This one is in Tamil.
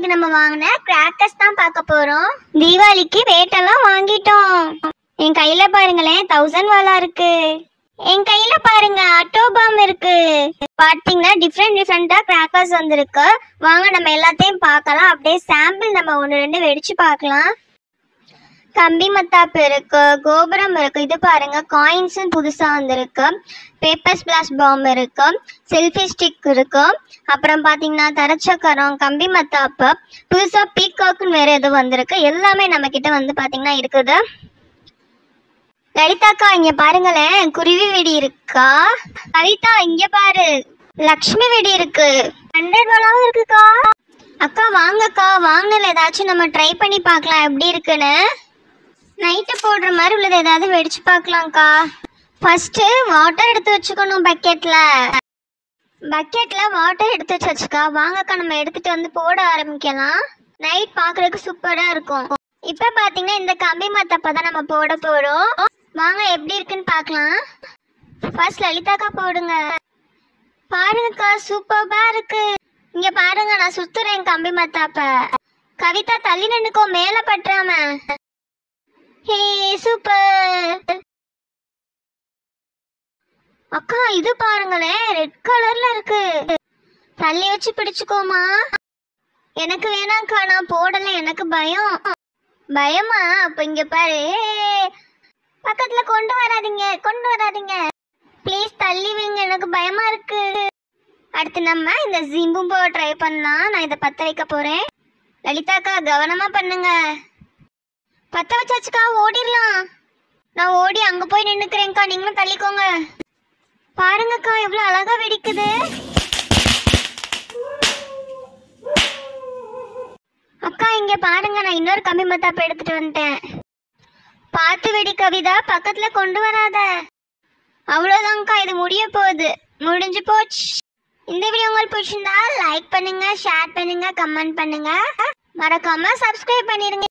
இன்னைக்கு நம்ம வாங்கின கிராக்கர்ஸ் தான் பார்க்க போறோம் தீபாவளிக்கு வேட்டெல்லாம் வாங்கிட்டோம் என் கையில பாருங்களேன் தௌசண்ட் வாலா இருக்கு என் கையில பாருங்க ஆட்டோ பாம் இருக்கு பாத்தீங்கன்னா டிஃப்ரெண்ட் டிஃப்ரெண்டா கிராக்கர்ஸ் வந்திருக்கு வாங்க நம்ம எல்லாத்தையும் பார்க்கலாம் அப்படியே சாம்பிள் நம்ம ஒன்று ரெண்டு வெடிச்சு பார்க்கலாம் கம்பி மத்தாப்பு இருக்கு கோபுரம் இருக்கு இது பாருங்க காயின்ஸும் புதுசா வந்திருக்கு பேப்பர் ஸ்பிளாஷ் பாம் இருக்கு செல்ஃபி ஸ்டிக் இருக்கு அப்புறம் பாத்தீங்கன்னா தரச்சக்கரம் கம்பி மத்தாப்பு புதுசா பீகாக்குன்னு வேற எதுவும் வந்திருக்கு எல்லாமே நம்ம கிட்ட வந்து பாத்தீங்கன்னா இருக்குது லலிதாக்கா இங்க பாருங்களேன் குருவி வெடி இருக்கா கவிதா இங்க பாரு லக்ஷ்மி வெடி இருக்கு ஹண்ட்ரட் வாலாவும் இருக்குக்கா அக்கா வாங்கக்கா வாங்கல ஏதாச்சும் நம்ம ட்ரை பண்ணி பார்க்கலாம் எப்படி இருக்குன்னு நைட்டு போடுற மாதிரி உள்ளது ஏதாவது வெடிச்சு பார்க்கலாம்க்கா ஃபர்ஸ்ட் வாட்டர் எடுத்து வச்சுக்கணும் பக்கெட்ல பக்கெட்ல வாட்டர் எடுத்து வச்சு வச்சுக்கா வாங்கக்கா நம்ம எடுத்துட்டு வந்து போட ஆரம்பிக்கலாம் நைட் பார்க்கறதுக்கு சூப்பரா இருக்கும் இப்ப பாத்தீங்கன்னா இந்த கம்பி மத்தப்ப தான் நம்ம போட போறோம் வாங்க எப்படி இருக்குன்னு பார்க்கலாம் ஃபர்ஸ்ட் லலிதாக்கா போடுங்க பாருங்கக்கா சூப்பர்பா இருக்கு இங்க பாருங்க நான் சுத்துறேன் கம்பி மத்தாப்ப கவிதா தள்ளி நின்னுக்கோ மேல பற்றாம ஹே சூப்பர் அக்கா இது பாருங்களேன் ரெட் கலர்ல இருக்கு தள்ளி வச்சு பிடிச்சுக்கோமா எனக்கு வேணாம்க்கா நான் போடல எனக்கு பயம் பயமா அப்ப இங்க பாரு ஏய், பக்கத்துல கொண்டு வராதீங்க கொண்டு வராதீங்க ப்ளீஸ் தள்ளி வைங்க எனக்கு பயமா இருக்கு அடுத்து நம்ம இந்த ஜிம்பும்போ ட்ரை பண்ணலாம் நான் இதை பத்த வைக்க போறேன் லலிதாக்கா கவனமா பண்ணுங்க பத்த வச்சாச்சுக்கா ஓடிடலாம் நான் ஓடி அங்க போய் நின்னுக்கிறேன்க்கா நீங்களும் தள்ளிக்கோங்க பாருங்கக்கா எவ்வளவு அழகா வெடிக்குது அக்கா இங்க பாருங்க நான் இன்னொரு கம்பி மத்தாப்பு எடுத்துட்டு வந்துட்டேன் பார்த்து வெடி கவிதா பக்கத்துல கொண்டு வராத அவ்வளவுதான்க்கா இது முடிய போகுது முடிஞ்சு போச்சு இந்த வீடியோ உங்களுக்கு பிடிச்சிருந்தா லைக் பண்ணுங்க ஷேர் பண்ணுங்க கமெண்ட் பண்ணுங்க மறக்காம சப்ஸ்கிரைப் பண்ணிருங்க